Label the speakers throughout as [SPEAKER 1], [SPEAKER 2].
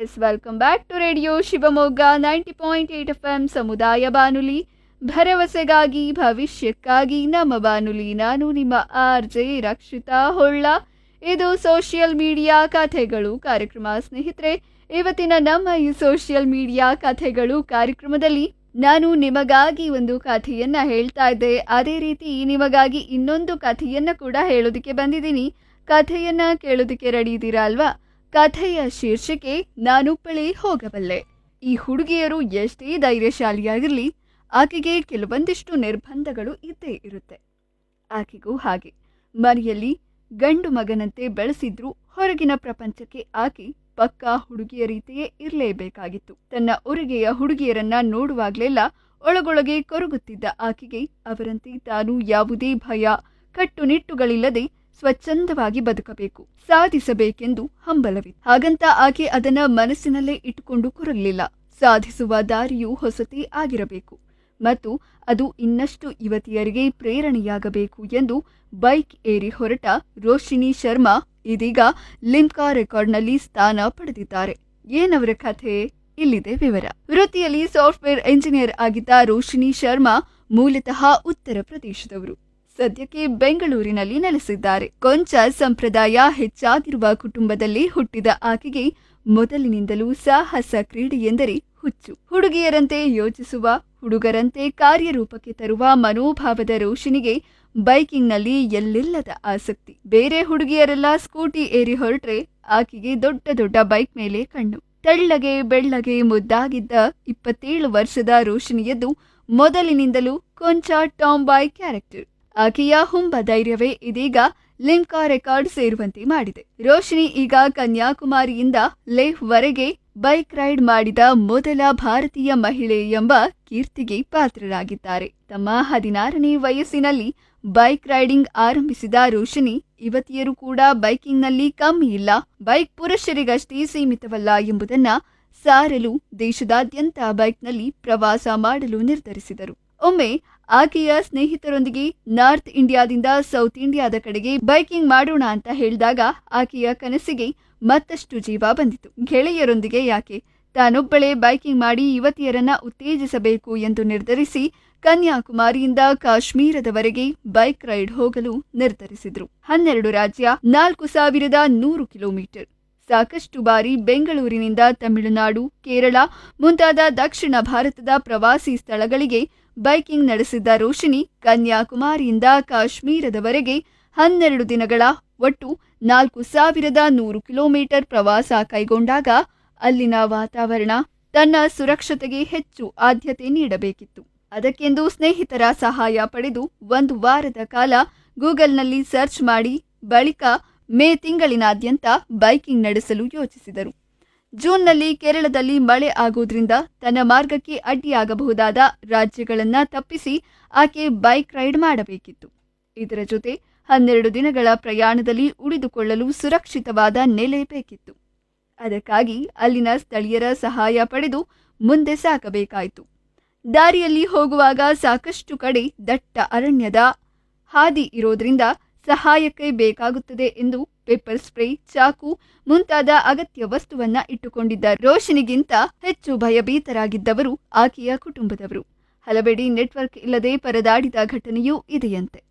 [SPEAKER 1] S welcome back to radio Shivamogga ninety point eight F M ಸಮುದಾಯ ಬಾನುಲಿ ಭರವಸೆಗಾಗಿ ಭವಿಷ್ಯಕ್ಕಾಗಿ ನಮ್ಮ ಬಾನುಲಿ ನಾನು ನಿಮ್ಮ ಆರ್ ಜೆ ರಕ್ಷಿತಾ ಹೊಳ್ಳ ಇದು ಸೋಷಿಯಲ್ ಮೀಡಿಯಾ ಕಥೆಗಳು ಕಾರ್ಯಕ್ರಮ ಸ್ನೇಹಿತರೆ ಇವತ್ತಿನ ನಮ್ಮ ಈ ಸೋಷಿಯಲ್ ಮೀಡಿಯಾ ಕಥೆಗಳು ಕಾರ್ಯಕ್ರಮದಲ್ಲಿ ನಾನು ನಿಮಗಾಗಿ ಒಂದು ಕಥೆಯನ್ನ ಹೇಳ್ತಾ ಇದ್ದೆ ಅದೇ ರೀತಿ ನಿಮಗಾಗಿ ಇನ್ನೊಂದು ಕಥೆಯನ್ನ ಕೂಡ ಹೇಳೋದಕ್ಕೆ ಬಂದಿದ್ದೀನಿ ಕಥೆಯನ್ನ ಕೇಳೋದಕ್ಕೆ ರೆಡಿ ಇದ್ದೀರಾ ಅಲ್ವಾ ಕಥೆಯ ಶೀರ್ಷಿಕೆ ನಾನುಪ್ಪಳೇ ಹೋಗಬಲ್ಲೆ ಈ ಹುಡುಗಿಯರು ಎಷ್ಟೇ ಧೈರ್ಯಶಾಲಿಯಾಗಿರಲಿ ಆಕೆಗೆ ಕೆಲವೊಂದಿಷ್ಟು ನಿರ್ಬಂಧಗಳು ಇದ್ದೇ ಇರುತ್ತೆ ಆಕೆಗೂ ಹಾಗೆ ಮನೆಯಲ್ಲಿ ಗಂಡು ಮಗನಂತೆ ಬೆಳೆಸಿದ್ರು ಹೊರಗಿನ ಪ್ರಪಂಚಕ್ಕೆ ಆಕೆ ಪಕ್ಕಾ ಹುಡುಗಿಯ ರೀತಿಯೇ ಇರಲೇಬೇಕಾಗಿತ್ತು ತನ್ನ ಉರಿಗೆಯ ಹುಡುಗಿಯರನ್ನ ನೋಡುವಾಗಲೆಲ್ಲ ಒಳಗೊಳಗೆ ಕೊರಗುತ್ತಿದ್ದ ಆಕೆಗೆ ಅವರಂತೆ ತಾನು ಯಾವುದೇ ಭಯ ಕಟ್ಟುನಿಟ್ಟುಗಳಿಲ್ಲದೆ ಸ್ವಚ್ಛಂದವಾಗಿ ಬದುಕಬೇಕು ಸಾಧಿಸಬೇಕೆಂದು ಹಂಬಲವಿತ್ತು ಹಾಗಂತ ಆಕೆ ಅದನ್ನ ಮನಸ್ಸಿನಲ್ಲೇ ಇಟ್ಟುಕೊಂಡು ಕೊರಲಿಲ್ಲ ಸಾಧಿಸುವ ದಾರಿಯು ಹೊಸತೇ ಆಗಿರಬೇಕು ಮತ್ತು ಅದು ಇನ್ನಷ್ಟು ಯುವತಿಯರಿಗೆ ಪ್ರೇರಣೆಯಾಗಬೇಕು ಎಂದು ಬೈಕ್ ಏರಿ ಹೊರಟ ರೋಶಿನಿ ಶರ್ಮಾ ಇದೀಗ ಲಿಮ್ಕಾ ರೆಕಾರ್ಡ್ನಲ್ಲಿ ಸ್ಥಾನ ಪಡೆದಿದ್ದಾರೆ ಏನವರ ಕಥೆ ಇಲ್ಲಿದೆ ವಿವರ ವೃತ್ತಿಯಲ್ಲಿ ಸಾಫ್ಟ್ವೇರ್ ಎಂಜಿನಿಯರ್ ಆಗಿದ್ದ ರೋಶಿನಿ ಶರ್ಮಾ ಮೂಲತಃ ಉತ್ತರ ಪ್ರದೇಶದವರು ಸದ್ಯಕ್ಕೆ ಬೆಂಗಳೂರಿನಲ್ಲಿ ನೆಲೆಸಿದ್ದಾರೆ ಕೊಂಚ ಸಂಪ್ರದಾಯ ಹೆಚ್ಚಾಗಿರುವ ಕುಟುಂಬದಲ್ಲಿ ಹುಟ್ಟಿದ ಆಕೆಗೆ ಮೊದಲಿನಿಂದಲೂ ಸಾಹಸ ಕ್ರೀಡೆ ಎಂದರೆ ಹುಚ್ಚು ಹುಡುಗಿಯರಂತೆ ಯೋಚಿಸುವ ಹುಡುಗರಂತೆ ಕಾರ್ಯರೂಪಕ್ಕೆ ತರುವ ಮನೋಭಾವದ ರೋಶಿನಿಗೆ ಬೈಕಿಂಗ್ನಲ್ಲಿ ಎಲ್ಲಿಲ್ಲದ ಆಸಕ್ತಿ ಬೇರೆ ಹುಡುಗಿಯರೆಲ್ಲ ಸ್ಕೂಟಿ ಏರಿ ಹೊರಟ್ರೆ ಆಕೆಗೆ ದೊಡ್ಡ ದೊಡ್ಡ ಬೈಕ್ ಮೇಲೆ ಕಣ್ಣು ತೆಳ್ಳಗೆ ಬೆಳ್ಳಗೆ ಮುದ್ದಾಗಿದ್ದ ಇಪ್ಪತ್ತೇಳು ವರ್ಷದ ರೋಶಿನಿಯದ್ದು ಮೊದಲಿನಿಂದಲೂ ಕೊಂಚ ಟಾಮ್ ಬಾಯ್ ಕ್ಯಾರೆಕ್ಟರ್ ಆಕೆಯ ಹುಂಬ ಧೈರ್ಯವೇ ಇದೀಗ ಲಿಮ್ಕಾ ರೆಕಾರ್ಡ್ ಸೇರುವಂತೆ ಮಾಡಿದೆ ರೋಶಿನಿ ಈಗ ಕನ್ಯಾಕುಮಾರಿಯಿಂದ ಲೇಹ್ವರೆಗೆ ಬೈಕ್ ರೈಡ್ ಮಾಡಿದ ಮೊದಲ ಭಾರತೀಯ ಮಹಿಳೆ ಎಂಬ ಕೀರ್ತಿಗೆ ಪಾತ್ರರಾಗಿದ್ದಾರೆ ತಮ್ಮ ಹದಿನಾರನೇ ವಯಸ್ಸಿನಲ್ಲಿ ಬೈಕ್ ರೈಡಿಂಗ್ ಆರಂಭಿಸಿದ ರೋಶಿನಿ ಯುವತಿಯರು ಕೂಡ ಬೈಕಿಂಗ್ನಲ್ಲಿ ಕಮ್ಮಿ ಇಲ್ಲ ಬೈಕ್ ಪುರುಷರಿಗಷ್ಟೇ ಸೀಮಿತವಲ್ಲ ಎಂಬುದನ್ನ ಸಾರಲು ದೇಶದಾದ್ಯಂತ ಬೈಕ್ನಲ್ಲಿ ಪ್ರವಾಸ ಮಾಡಲು ನಿರ್ಧರಿಸಿದರು ಒಮ್ಮೆ ಆಕೆಯ ಸ್ನೇಹಿತರೊಂದಿಗೆ ನಾರ್ತ್ ಇಂಡಿಯಾದಿಂದ ಸೌತ್ ಇಂಡಿಯಾದ ಕಡೆಗೆ ಬೈಕಿಂಗ್ ಮಾಡೋಣ ಅಂತ ಹೇಳಿದಾಗ ಆಕೆಯ ಕನಸಿಗೆ ಮತ್ತಷ್ಟು ಜೀವ ಬಂದಿತು ಗೆಳೆಯರೊಂದಿಗೆ ಯಾಕೆ ತಾನೊಬ್ಬಳೇ ಬೈಕಿಂಗ್ ಮಾಡಿ ಯುವತಿಯರನ್ನ ಉತ್ತೇಜಿಸಬೇಕು ಎಂದು ನಿರ್ಧರಿಸಿ ಕನ್ಯಾಕುಮಾರಿಯಿಂದ ಕಾಶ್ಮೀರದವರೆಗೆ ಬೈಕ್ ರೈಡ್ ಹೋಗಲು ನಿರ್ಧರಿಸಿದ್ರು ಹನ್ನೆರಡು ರಾಜ್ಯ ನಾಲ್ಕು ಸಾವಿರದ ನೂರು ಕಿಲೋಮೀಟರ್ ಸಾಕಷ್ಟು ಬಾರಿ ಬೆಂಗಳೂರಿನಿಂದ ತಮಿಳುನಾಡು ಕೇರಳ ಮುಂತಾದ ದಕ್ಷಿಣ ಭಾರತದ ಪ್ರವಾಸಿ ಸ್ಥಳಗಳಿಗೆ ಬೈಕಿಂಗ್ ನಡೆಸಿದ್ದ ರೋಶಿನಿ ಕನ್ಯಾಕುಮಾರಿಯಿಂದ ಕಾಶ್ಮೀರದವರೆಗೆ ಹನ್ನೆರಡು ದಿನಗಳ ಒಟ್ಟು ನಾಲ್ಕು ಸಾವಿರದ ನೂರು ಕಿಲೋಮೀಟರ್ ಪ್ರವಾಸ ಕೈಗೊಂಡಾಗ ಅಲ್ಲಿನ ವಾತಾವರಣ ತನ್ನ ಸುರಕ್ಷತೆಗೆ ಹೆಚ್ಚು ಆದ್ಯತೆ ನೀಡಬೇಕಿತ್ತು ಅದಕ್ಕೆಂದು ಸ್ನೇಹಿತರ ಸಹಾಯ ಪಡೆದು ಒಂದು ವಾರದ ಕಾಲ ಗೂಗಲ್ನಲ್ಲಿ ಸರ್ಚ್ ಮಾಡಿ ಬಳಿಕ ಮೇ ತಿಂಗಳಿನಾದ್ಯಂತ ಬೈಕಿಂಗ್ ನಡೆಸಲು ಯೋಚಿಸಿದರು ಜೂನ್ನಲ್ಲಿ ಕೇರಳದಲ್ಲಿ ಮಳೆ ಆಗೋದ್ರಿಂದ ತನ್ನ ಮಾರ್ಗಕ್ಕೆ ಅಡ್ಡಿಯಾಗಬಹುದಾದ ರಾಜ್ಯಗಳನ್ನ ತಪ್ಪಿಸಿ ಆಕೆ ಬೈಕ್ ರೈಡ್ ಮಾಡಬೇಕಿತ್ತು ಇದರ ಜೊತೆ ಹನ್ನೆರಡು ದಿನಗಳ ಪ್ರಯಾಣದಲ್ಲಿ ಉಳಿದುಕೊಳ್ಳಲು ಸುರಕ್ಷಿತವಾದ ನೆಲೆ ಬೇಕಿತ್ತು ಅದಕ್ಕಾಗಿ ಅಲ್ಲಿನ ಸ್ಥಳೀಯರ ಸಹಾಯ ಪಡೆದು ಮುಂದೆ ಸಾಗಬೇಕಾಯಿತು ದಾರಿಯಲ್ಲಿ ಹೋಗುವಾಗ ಸಾಕಷ್ಟು ಕಡೆ ದಟ್ಟ ಅರಣ್ಯದ ಹಾದಿ ಇರೋದ್ರಿಂದ ಸಹಾಯಕ್ಕೆ ಬೇಕಾಗುತ್ತದೆ ಎಂದು ಪೆಪ್ಪರ್ ಸ್ಪ್ರೇ ಚಾಕು ಮುಂತಾದ ಅಗತ್ಯ ವಸ್ತುವನ್ನ ಇಟ್ಟುಕೊಂಡಿದ್ದ ರೋಶಿನಿಗಿಂತ ಹೆಚ್ಚು ಭಯಭೀತರಾಗಿದ್ದವರು ಆಕೆಯ ಕುಟುಂಬದವರು ಹಲವೆಡೆ ನೆಟ್ವರ್ಕ್ ಇಲ್ಲದೆ ಪರದಾಡಿದ ಘಟನೆಯೂ ಇದೆಯಂತೆ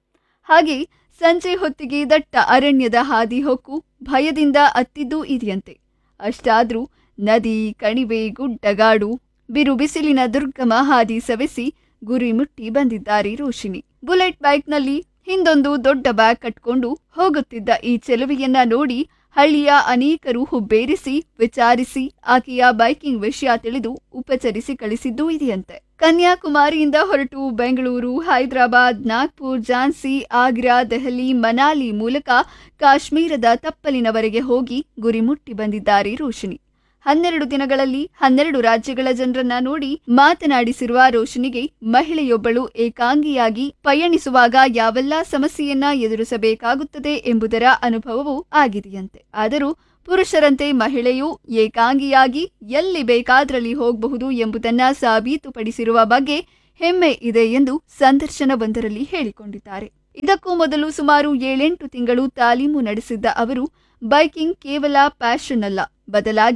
[SPEAKER 1] ಹಾಗೆ ಸಂಜೆ ಹೊತ್ತಿಗೆ ದಟ್ಟ ಅರಣ್ಯದ ಹಾದಿ ಹೊಕ್ಕು ಭಯದಿಂದ ಅತ್ತಿದ್ದೂ ಇದೆಯಂತೆ ಅಷ್ಟಾದ್ರೂ ನದಿ ಕಣಿವೆ ಗುಡ್ಡಗಾಡು ಬಿರು ಬಿಸಿಲಿನ ದುರ್ಗಮ ಹಾದಿ ಸವೆಸಿ ಗುರಿ ಮುಟ್ಟಿ ಬಂದಿದ್ದಾರೆ ರೋಶಿನಿ ಬುಲೆಟ್ ಬೈಕ್ನಲ್ಲಿ ಹಿಂದೊಂದು ದೊಡ್ಡ ಬ್ಯಾಗ್ ಕಟ್ಕೊಂಡು ಹೋಗುತ್ತಿದ್ದ ಈ ಚೆಲುವೆಯನ್ನ ನೋಡಿ ಹಳ್ಳಿಯ ಅನೇಕರು ಹುಬ್ಬೇರಿಸಿ ವಿಚಾರಿಸಿ ಆಕೆಯ ಬೈಕಿಂಗ್ ವಿಷಯ ತಿಳಿದು ಉಪಚರಿಸಿ ಕಳಿಸಿದ್ದೂ ಇದೆಯಂತೆ ಕನ್ಯಾಕುಮಾರಿಯಿಂದ ಹೊರಟು ಬೆಂಗಳೂರು ಹೈದರಾಬಾದ್ ನಾಗ್ಪುರ್ ಝಾನ್ಸಿ ಆಗ್ರಾ ದೆಹಲಿ ಮನಾಲಿ ಮೂಲಕ ಕಾಶ್ಮೀರದ ತಪ್ಪಲಿನವರೆಗೆ ಹೋಗಿ ಗುರಿ ಮುಟ್ಟಿ ಬಂದಿದ್ದಾರೆ ರೋಶಿನಿ ಹನ್ನೆರಡು ದಿನಗಳಲ್ಲಿ ಹನ್ನೆರಡು ರಾಜ್ಯಗಳ ಜನರನ್ನ ನೋಡಿ ಮಾತನಾಡಿಸಿರುವ ರೋಶನಿಗೆ ಮಹಿಳೆಯೊಬ್ಬಳು ಏಕಾಂಗಿಯಾಗಿ ಪಯಣಿಸುವಾಗ ಯಾವೆಲ್ಲ ಸಮಸ್ಯೆಯನ್ನ ಎದುರಿಸಬೇಕಾಗುತ್ತದೆ ಎಂಬುದರ ಅನುಭವವೂ ಆಗಿದೆಯಂತೆ ಆದರೂ ಪುರುಷರಂತೆ ಮಹಿಳೆಯು ಏಕಾಂಗಿಯಾಗಿ ಎಲ್ಲಿ ಬೇಕಾದ್ರಲ್ಲಿ ಹೋಗಬಹುದು ಎಂಬುದನ್ನ ಸಾಬೀತುಪಡಿಸಿರುವ ಬಗ್ಗೆ ಹೆಮ್ಮೆ ಇದೆ ಎಂದು ಸಂದರ್ಶನವೊಂದರಲ್ಲಿ ಹೇಳಿಕೊಂಡಿದ್ದಾರೆ ಇದಕ್ಕೂ ಮೊದಲು ಸುಮಾರು ಏಳೆಂಟು ತಿಂಗಳು ತಾಲೀಮು ನಡೆಸಿದ್ದ ಅವರು ಬೈಕಿಂಗ್ ಕೇವಲ ಪ್ಯಾಷನ್ ಅಲ್ಲ ಬದಲಾಗಿ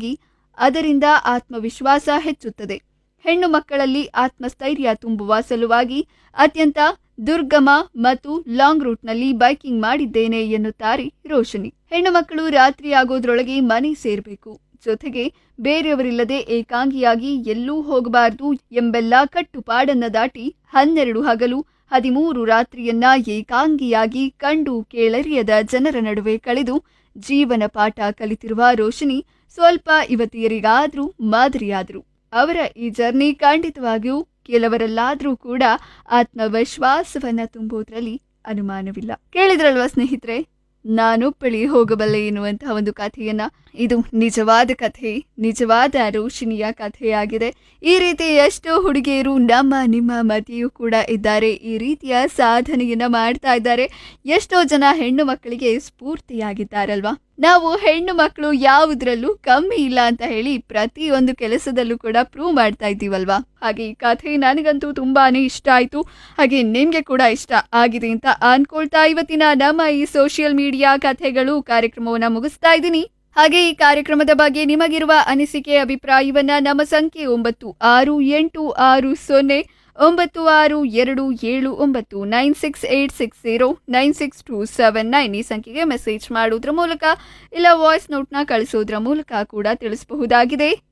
[SPEAKER 1] ಅದರಿಂದ ಆತ್ಮವಿಶ್ವಾಸ ಹೆಚ್ಚುತ್ತದೆ ಹೆಣ್ಣು ಮಕ್ಕಳಲ್ಲಿ ಆತ್ಮಸ್ಥೈರ್ಯ ತುಂಬುವ ಸಲುವಾಗಿ ಅತ್ಯಂತ ದುರ್ಗಮ ಮತ್ತು ಲಾಂಗ್ ರೂಟ್ನಲ್ಲಿ ಬೈಕಿಂಗ್ ಮಾಡಿದ್ದೇನೆ ಎನ್ನುತ್ತಾರೆ ರೋಶನಿ ಹೆಣ್ಣು ಮಕ್ಕಳು ರಾತ್ರಿ ಆಗೋದ್ರೊಳಗೆ ಮನೆ ಸೇರಬೇಕು ಜೊತೆಗೆ ಬೇರೆಯವರಿಲ್ಲದೆ ಏಕಾಂಗಿಯಾಗಿ ಎಲ್ಲೂ ಹೋಗಬಾರದು ಎಂಬೆಲ್ಲ ಕಟ್ಟುಪಾಡನ್ನ ದಾಟಿ ಹನ್ನೆರಡು ಹಗಲು ಹದಿಮೂರು ರಾತ್ರಿಯನ್ನ ಏಕಾಂಗಿಯಾಗಿ ಕಂಡು ಕೇಳರಿಯದ ಜನರ ನಡುವೆ ಕಳೆದು ಜೀವನ ಪಾಠ ಕಲಿತಿರುವ ರೋಶನಿ ಸ್ವಲ್ಪ ಯುವತಿಯರಿಗಾದ್ರೂ ಮಾದರಿಯಾದರು ಅವರ ಈ ಜರ್ನಿ ಖಂಡಿತವಾಗಿಯೂ ಕೆಲವರಲ್ಲಾದ್ರೂ ಕೂಡ ಆತ್ಮವಿಶ್ವಾಸವನ್ನ ತುಂಬುವುದರಲ್ಲಿ ಅನುಮಾನವಿಲ್ಲ ಕೇಳಿದ್ರಲ್ವಾ ಸ್ನೇಹಿತರೆ ನಾನೊಪ್ಪಳಿ ಹೋಗಬಲ್ಲೆ ಎನ್ನುವಂತಹ ಒಂದು ಕಥೆಯನ್ನ ಇದು ನಿಜವಾದ ಕಥೆ ನಿಜವಾದ ರೋಶಿನಿಯ ಕಥೆಯಾಗಿದೆ ಈ ರೀತಿ ಎಷ್ಟೋ ಹುಡುಗಿಯರು ನಮ್ಮ ನಿಮ್ಮ ಮಧ್ಯೆಯೂ ಕೂಡ ಇದ್ದಾರೆ ಈ ರೀತಿಯ ಸಾಧನೆಯನ್ನ ಮಾಡ್ತಾ ಇದ್ದಾರೆ ಎಷ್ಟೋ ಜನ ಹೆಣ್ಣು ಮಕ್ಕಳಿಗೆ ಸ್ಫೂರ್ತಿಯಾಗಿದ್ದಾರಲ್ವಾ ನಾವು ಹೆಣ್ಣು ಮಕ್ಕಳು ಯಾವುದ್ರಲ್ಲೂ ಕಮ್ಮಿ ಇಲ್ಲ ಅಂತ ಹೇಳಿ ಪ್ರತಿಯೊಂದು ಕೆಲಸದಲ್ಲೂ ಕೂಡ ಪ್ರೂವ್ ಮಾಡ್ತಾ ಇದ್ದೀವಲ್ವಾ ಹಾಗೆ ಈ ಕಥೆ ನನಗಂತೂ ತುಂಬಾನೇ ಇಷ್ಟ ಆಯ್ತು ಹಾಗೆ ನಿಮ್ಗೆ ಕೂಡ ಇಷ್ಟ ಆಗಿದೆ ಅಂತ ಅನ್ಕೊಳ್ತಾ ಇವತ್ತಿನ ನಮ್ಮ ಈ ಸೋಷಿಯಲ್ ಮೀಡಿಯಾ ಕಥೆಗಳು ಕಾರ್ಯಕ್ರಮವನ್ನ ಮುಗಿಸ್ತಾ ಇದ್ದೀನಿ ಹಾಗೆ ಈ ಕಾರ್ಯಕ್ರಮದ ಬಗ್ಗೆ ನಿಮಗಿರುವ ಅನಿಸಿಕೆ ಅಭಿಪ್ರಾಯವನ್ನ ನಮ್ಮ ಸಂಖ್ಯೆ ಒಂಬತ್ತು ಆರು ಎಂಟು ಆರು ಸೊನ್ನೆ ಒಂಬತ್ತು ಆರು ಎರಡು ಏಳು ಒಂಬತ್ತು nine six eight six zero nine six two seven nine ಈ ಸಂಖ್ಯೆಗೆ ಮೆಸೇಜ್ ಮಾಡೋದ್ರ ಮೂಲಕ ಇಲ್ಲ ವಾಯ್ಸ್ ನೋಟ್ನ ಕಳಿಸೋದ್ರ ಮೂಲಕ ಕೂಡ ತಿಳಿಸಬಹುದಾಗಿದೆ